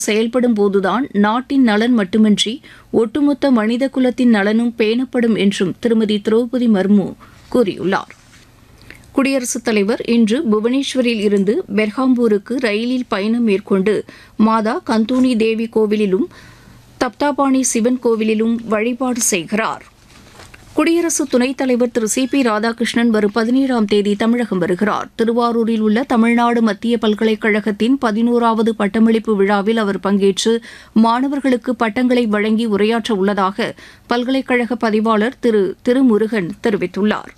செயல்படும் போதுதான் நாட்டின் நலன் மட்டுமின்றி ஒட்டுமொத்த மனித குலத்தின் நலனும் பேணப்படும் என்றும் திருமதி திரௌபதி மர்மு கூறியுள்ளார் குடியரசுத் தலைவர் இன்று புவனேஸ்வரில் இருந்து பெர்ஹாம்பூருக்கு ரயிலில் பயணம் மேற்கொண்டு மாதா கந்தூனி தேவி கோவிலிலும் தப்தாபாணி சிவன் கோவிலிலும் வழிபாடு செய்கிறார் குடியரசு துணைத் தலைவர் திரு சி பி ராதாகிருஷ்ணன் வரும் பதினேழாம் தேதி தமிழகம் வருகிறார் திருவாரூரில் உள்ள தமிழ்நாடு மத்திய பல்கலைக்கழகத்தின் பதினோராவது பட்டமளிப்பு விழாவில் அவர் பங்கேற்று மாணவர்களுக்கு பட்டங்களை வழங்கி உரையாற்ற உள்ளதாக பல்கலைக்கழக பதிவாளர் திரு திருமுருகன் தெரிவித்துள்ளார்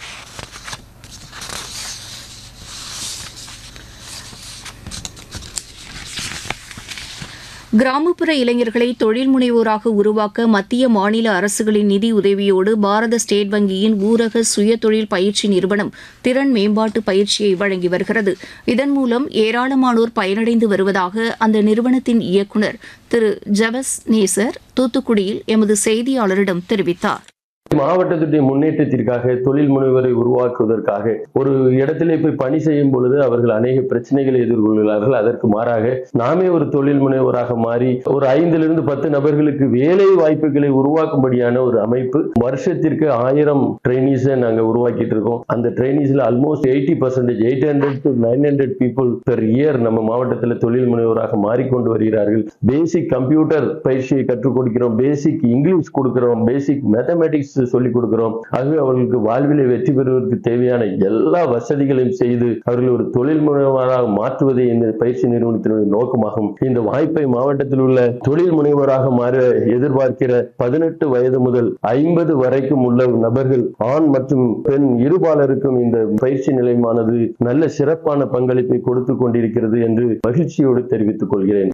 கிராமப்புற இளைஞர்களை தொழில் முனைவோராக உருவாக்க மத்திய மாநில அரசுகளின் நிதி உதவியோடு பாரத ஸ்டேட் வங்கியின் ஊரக சுய தொழில் பயிற்சி நிறுவனம் திறன் மேம்பாட்டு பயிற்சியை வழங்கி வருகிறது இதன் மூலம் ஏராளமானோர் பயனடைந்து வருவதாக அந்த நிறுவனத்தின் இயக்குநர் திரு ஜவஸ் நேசர் தூத்துக்குடியில் எமது செய்தியாளரிடம் தெரிவித்தார் மாவட்டத்துடைய முன்னேற்றத்திற்காக தொழில் முனைவரை உருவாக்குவதற்காக ஒரு இடத்திலே போய் பணி செய்யும் பொழுது அவர்கள் அநேக பிரச்சனைகளை எதிர்கொள்கிறார்கள் அதற்கு மாறாக நாமே ஒரு தொழில் முனைவராக மாறி ஒரு ஐந்திலிருந்து பத்து நபர்களுக்கு வேலை வாய்ப்புகளை உருவாக்கும்படியான ஒரு அமைப்பு வருஷத்திற்கு ஆயிரம் ட்ரைனிஸை நாங்க உருவாக்கிட்டு இருக்கோம் அந்த ட்ரைனிஸ்ல almost eighty percentage eight hundred to nine hundred people per year நம்ம மாவட்டத்தில் தொழில் முனைவராக மாறிக்கொண்டு வருகிறார்கள் பேசிக் கம்ப்யூட்டர் பயிற்சியை கற்றுக் கொடுக்கிறோம் பேசிக் இங்கிலீஷ் கொடுக்கிறோம் பேசிக் மேத்தமேட்டிக்ஸ் சொல்லிக் கொடுக்கிறோம் ஆகவே அவர்களுக்கு வாழ்விலை வெற்றி பெறுவதற்கு தேவையான எல்லா வசதிகளையும் செய்து அவர்கள் ஒரு தொழில் முனைவராக மாற்றுவதே இந்த பயிற்சி நிறுவனத்தினுடைய நோக்கமாகும் இந்த வாய்ப்பை மாவட்டத்தில் உள்ள தொழில் முனைவராக மாற எதிர்பார்க்கிற பதினெட்டு வயது முதல் ஐம்பது வரைக்கும் உள்ள நபர்கள் ஆண் மற்றும் பெண் இருபாலருக்கும் இந்த பயிற்சி நிலையமானது நல்ல சிறப்பான பங்களிப்பை கொடுத்து கொண்டிருக்கிறது என்று மகிழ்ச்சியோடு தெரிவித்துக் கொள்கிறேன்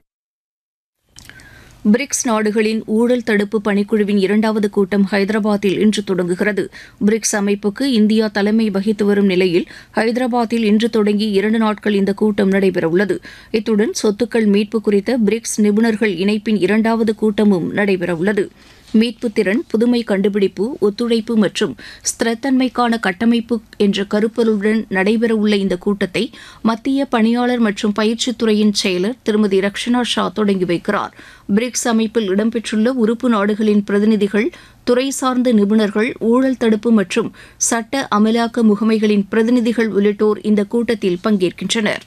பிரிக்ஸ் நாடுகளின் ஊழல் தடுப்பு பணிக்குழுவின் இரண்டாவது கூட்டம் ஹைதராபாத்தில் இன்று தொடங்குகிறது பிரிக்ஸ் அமைப்புக்கு இந்தியா தலைமை வகித்து வரும் நிலையில் ஹைதராபாத்தில் இன்று தொடங்கி இரண்டு நாட்கள் இந்த கூட்டம் நடைபெறவுள்ளது இத்துடன் சொத்துக்கள் மீட்பு குறித்த பிரிக்ஸ் நிபுணர்கள் இணைப்பின் இரண்டாவது கூட்டமும் நடைபெறவுள்ளது மீட்பு திறன் புதுமை கண்டுபிடிப்பு ஒத்துழைப்பு மற்றும் ஸ்திரத்தன்மைக்கான கட்டமைப்பு என்ற கருப்பொருளுடன் நடைபெறவுள்ள இந்த கூட்டத்தை மத்திய பணியாளர் மற்றும் பயிற்சித்துறையின் செயலர் திருமதி ரக்ஷனா ஷா தொடங்கி வைக்கிறார் பிரிக்ஸ் அமைப்பில் இடம்பெற்றுள்ள உறுப்பு நாடுகளின் பிரதிநிதிகள் துறை சார்ந்த நிபுணர்கள் ஊழல் தடுப்பு மற்றும் சட்ட அமலாக்க முகமைகளின் பிரதிநிதிகள் உள்ளிட்டோர் இந்த கூட்டத்தில் பங்கேற்கின்றனர்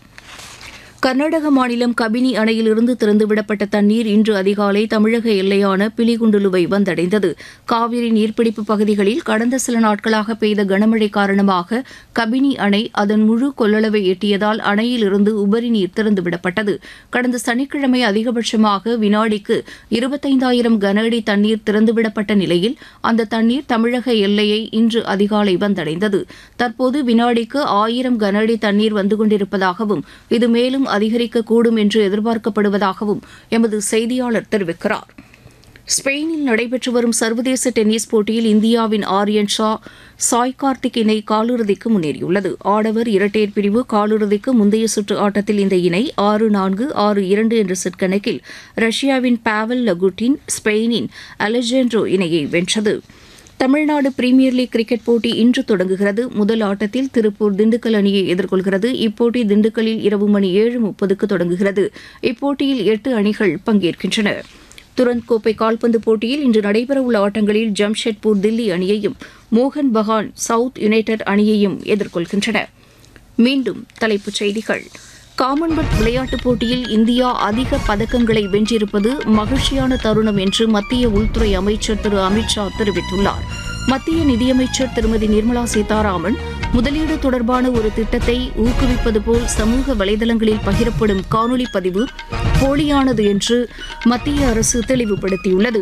கர்நாடக மாநிலம் கபினி அணையிலிருந்து திறந்துவிடப்பட்ட தண்ணீர் இன்று அதிகாலை தமிழக எல்லையான பிலிகுண்டுலுவை வந்தடைந்தது காவிரி நீர்பிடிப்பு பகுதிகளில் கடந்த சில நாட்களாக பெய்த கனமழை காரணமாக கபினி அணை அதன் முழு கொள்ளளவை எட்டியதால் அணையிலிருந்து உபரி நீர் திறந்துவிடப்பட்டது கடந்த சனிக்கிழமை அதிகபட்சமாக வினாடிக்கு இருபத்தைந்தாயிரம் கன அடி தண்ணீர் திறந்துவிடப்பட்ட நிலையில் அந்த தண்ணீர் தமிழக எல்லையை இன்று அதிகாலை வந்தடைந்தது தற்போது வினாடிக்கு ஆயிரம் கன அடி தண்ணீர் வந்து கொண்டிருப்பதாகவும் இது மேலும் அதிகரிக்கக்கூடும் என்று எதிர்பார்க்கப்படுவதாகவும் எமது செய்தியாளர் தெரிவிக்கிறார் ஸ்பெயினில் நடைபெற்று வரும் சர்வதேச டென்னிஸ் போட்டியில் இந்தியாவின் ஆரியன் ஷா சாய் கார்த்திக் இணை காலிறுதிக்கு முன்னேறியுள்ளது ஆடவர் இரட்டையர் பிரிவு காலிறுதிக்கு முந்தைய சுற்று ஆட்டத்தில் இந்த இணை ஆறு நான்கு ஆறு இரண்டு என்ற செட் கணக்கில் ரஷ்யாவின் பாவல் லகுட்டின் ஸ்பெயினின் அலெஜாண்ட்ரோ இணையை வென்றது தமிழ்நாடு பிரீமியர் லீக் கிரிக்கெட் போட்டி இன்று தொடங்குகிறது முதல் ஆட்டத்தில் திருப்பூர் திண்டுக்கல் அணியை எதிர்கொள்கிறது இப்போட்டி திண்டுக்கல்லில் இரவு மணி ஏழு முப்பதுக்கு தொடங்குகிறது இப்போட்டியில் எட்டு அணிகள் பங்கேற்கின்றன துரந்த் கோப்பை கால்பந்து போட்டியில் இன்று நடைபெறவுள்ள ஆட்டங்களில் ஜம்ஷெட்பூர் தில்லி அணியையும் மோகன் பகான் சவுத் யுனைடெட் அணியையும் எதிர்கொள்கின்றன மீண்டும் தலைப்புச் செய்திகள் காமன்வெல்த் விளையாட்டுப் போட்டியில் இந்தியா அதிக பதக்கங்களை வென்றிருப்பது மகிழ்ச்சியான தருணம் என்று மத்திய உள்துறை அமைச்சர் திரு அமித்ஷா தெரிவித்துள்ளார் மத்திய நிதியமைச்சர் திருமதி நிர்மலா சீதாராமன் முதலீடு தொடர்பான ஒரு திட்டத்தை ஊக்குவிப்பது போல் சமூக வலைதளங்களில் பகிரப்படும் காணொலி பதிவு போலியானது என்று மத்திய அரசு தெளிவுபடுத்தியுள்ளது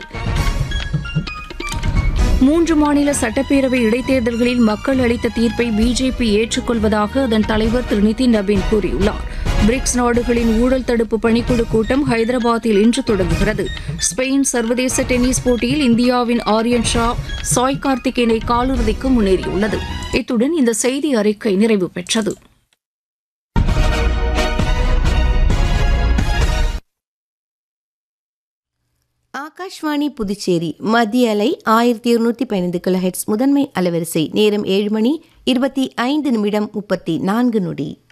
மூன்று மாநில சட்டப்பேரவை இடைத்தேர்தல்களில் மக்கள் அளித்த தீர்ப்பை பிஜேபி ஏற்றுக்கொள்வதாக அதன் தலைவர் திரு நிதின் நபீன் கூறியுள்ளார் பிரிக்ஸ் நாடுகளின் ஊழல் தடுப்பு பணிக்குழு கூட்டம் ஹைதராபாத்தில் இன்று தொடங்குகிறது ஸ்பெயின் சர்வதேச டென்னிஸ் போட்டியில் இந்தியாவின் ஆரியன் ஷா சாய் கார்த்திக் இணை காலிறுதிக்கு முன்னேறியுள்ளது இத்துடன் இந்த செய்தி அறிக்கை நிறைவு பெற்றது ஆகாஷ்வாணி புதுச்சேரி மத்திய அலை ஆயிரத்தி இருநூற்றி பதினைந்து கிலோஹெட்ஸ் முதன்மை அலைவரிசை நேரம் ஏழு மணி இருபத்தி ஐந்து நிமிடம் முப்பத்தி நான்கு நொடி